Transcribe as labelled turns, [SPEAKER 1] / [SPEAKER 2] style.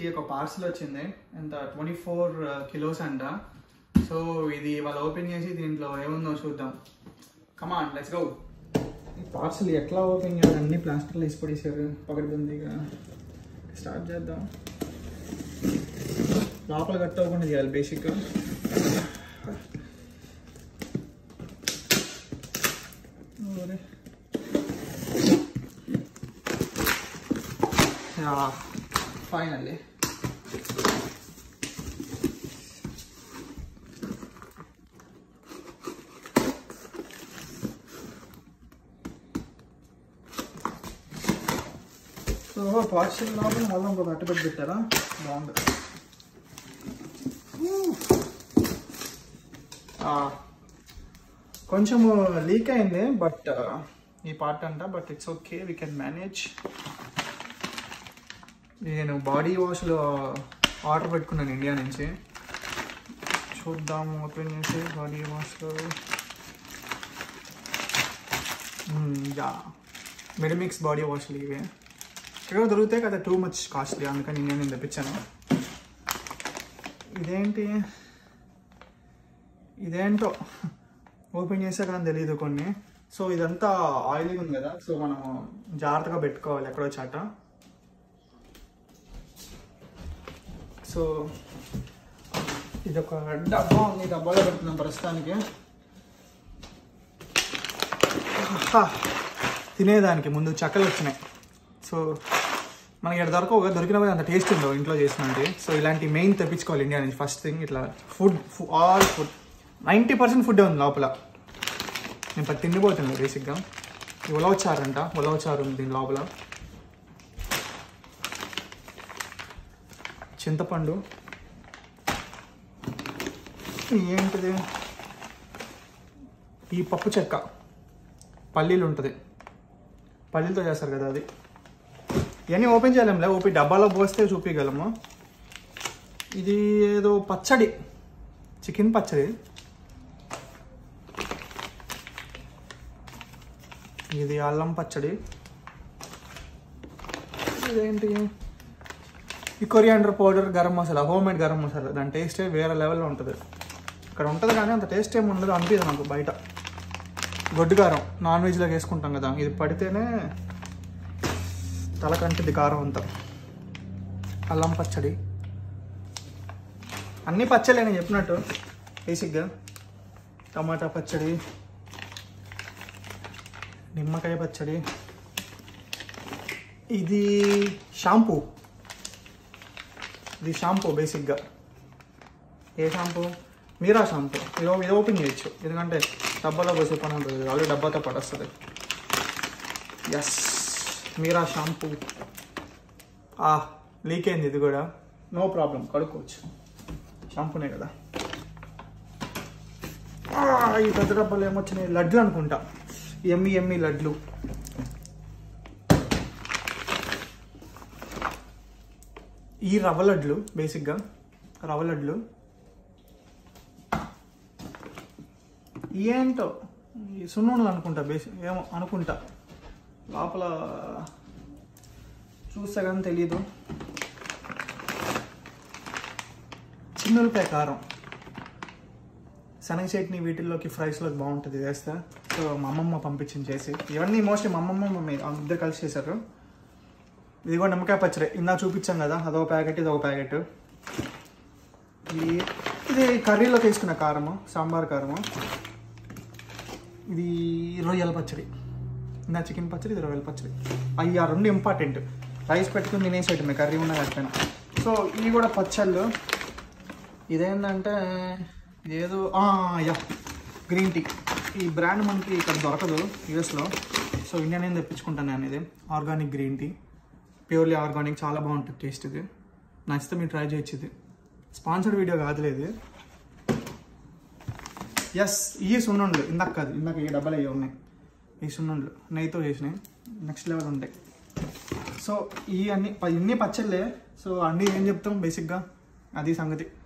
[SPEAKER 1] ఒక పార్సల్ వచ్చింది ఎంత ట్వంటీ ఫోర్ కిలోస్ అంట సో ఇది వాళ్ళు ఓపెన్ చేసి దీంట్లో ఏముందో చూద్దాం కమాన్ లెట్స్ గో ఈ పార్సల్ ఎట్లా ఓపెన్ చేయాలి అన్ని ప్లాస్టిక్లో వేసి పడేసారు పకడ్బందీగా స్టార్ట్ చేద్దాం లోపల కట్ అవ్వకుండా చేయాలి బేసిక్గా ఫైనల్లీ సో పార్సల్ లోపల మళ్ళీ ఇంకొక అట్టపెట్టి పెట్టారా బాగుంది ఆ, కొంచెం లీక్ అయింది బట్ ఈ పార్ట్ అంట but it's okay we can manage నేను బాడీ వాష్లో ఆర్డర్ పెట్టుకున్నాను ఇండియా నుంచి చూద్దాం ఓపెన్ చేసి బాడీ వాష్లో యా మెడిమిక్స్ బాడీ వాష్లు ఇవి ఇక్కడ దొరుకుతాయి కదా టూ మచ్ కాస్ట్లీ అందుకని నేను తెప్పించాను ఇదేంటి ఇదేంటో ఓపెన్ చేసా కానీ తెలియదు కొన్ని సో ఇదంతా ఆయిలింగ్ ఉంది కదా సో మనం జాగ్రత్తగా పెట్టుకోవాలి ఎక్కడో చాట సో ఇది ఒక డబ్బా ఉంది ఈ డబ్బాలో పెడుతున్నాం ప్రస్తుతానికి ఆహా, తినేదానికి ముందు చక్కలు వచ్చినాయి సో మనకి ఇక్కడ దొరకవు కదా, దొరికిన కూడా అంత టేస్ట్ ఉండవు ఇంట్లో చేసినట్టు సో ఇలాంటి మెయిన్ తెప్పించుకోవాలి ఇండియా నుంచి ఫస్ట్ థింగ్ ఇట్లా food all food ninety percent food ఉంది లోపల నేను పది తిండిపోతున్నాను బేసిక్గా ఉలవచారంట ఉలవచారు ఉంది దీని లోపల చింతపండు ఏంటిది ఈ పప్పు చెక్క పల్లీలు ఉంటుంది పల్లీలతో చేస్తారు కదా అది ఇవన్నీ ఓపెన్ చేయలేంలే ఓపి డబ్బాలో పోస్తే చూపించగలము ఇది ఏదో పచ్చడి చికెన్ పచ్చడి ఇది అల్లం పచ్చడి ఇదేంటి ఈ coriander powder garam masala home made garam masala దాని టేస్టే వేరే లెవెల్లో ఉంటుంది ఇక్కడ ఉంటుంది కానీ అంత టేస్ట్ ఏమి ఉండదు అనిపించదు నాకు బయట గొడ్డు కారం నాన్ వెజ్లోకి వేసుకుంటాం కదా ఇది పడితేనే తలకంటిది కారం అంతా అల్లం పచ్చడి అన్ని పచ్చలే నేను చెప్పినట్టు బేసిక్గా టమాటా పచ్చడి నిమ్మకాయ పచ్చడి ఇది షాంపూ ఇది షాంపూ బేసిక్గా ఏ షాంపూ మీరా షాంపూ ఇది ఓ- ఇది ఓపెన్ చేయొచ్చు ఎందుకంటే డబ్బాలో పోసే పని ఉంటుంది ఆల్రెడీ డబ్బాతో పాటు వస్తుంది ఎస్ మీరా షాంపూ ఆ లీక్ అయింది ఇది కూడా నో ప్రాబ్లం కడుక్కోవచ్చు షాంపూనే కదా ఆ, ఈ పెద్ద డబ్బాలు ఏమొచ్చినాయి లడ్లు అనుకుంటా ఎమ్మి ఎమ్మి లడ్లు ఈ రవ్వ లడ్లు బేసిక్గా రవ్వ లడ్లు ఏంటో ఈ సున్నుండలు అనుకుంటా బేసిక్ ఏమో అనుకుంటా లోపల చూస్తే కానీ తెలీదు చిన్నులపాయ కారం శనగ చట్నీ వీటిల్లోకి ఫ్రైస్లోకి బాగుంటుంది ఇది వేస్తే సో మా అమ్మమ్మ పంపించింది చేసి ఇవన్నీ మోస్ట్లీ మా అమ్మమ్మ మమ్మీ ఇద్దరు కలిసి చేశారు ఇది కూడా నిమ్మకాయ పచ్చడి ఇందా చూపించాం కదా అదొక ప్యాకెట్ ఇది ఒక ప్యాకెట్ ఇది ఇది కర్రీలోకి వేసుకున్న కారము సాంబార్ కారము ఇది రొయ్యల పచ్చడి ఇందా చికెన్ పచ్చడి ఇది రొయ్యల పచ్చడి అవి ఆ రెండు ఇంపార్టెంట్ రైస్ పెట్టుకుని తినేసేయటమే కర్రీ ఉన్న కట్టాను సో ఇవి కూడా పచ్చళ్ళు ఇదేంటంటే ఏదో ఆ, యా గ్రీన్ టీ ఈ బ్రాండ్ మనకి ఇక్కడ దొరకదు యూఎస్లో సో ఇండియా నేను తెప్పించుకుంటాను నేను ఇది organic green tea purely organic చాలా బాగుంటుంది టేస్ట్ ఇది నచ్చితే మీరు ట్రై చేయొచ్చు ఇది స్పాన్సర్డ్ వీడియో కాదులేదు ఎస్ ఈ సున్నుండ్లు ఇందాక కాదు ఇందాక ఈ డబ్బాలు అవి ఉన్నాయి ఈ సున్నుండ్లు నెయ్యితో చేసినాయి నెక్స్ట్ లెవెల్ ఉంటాయి సో ఈ అన్ని ఇన్ని పచ్చళ్ళే సో అన్నీ ఏం చెప్తాం బేసిక్గా అది సంగతి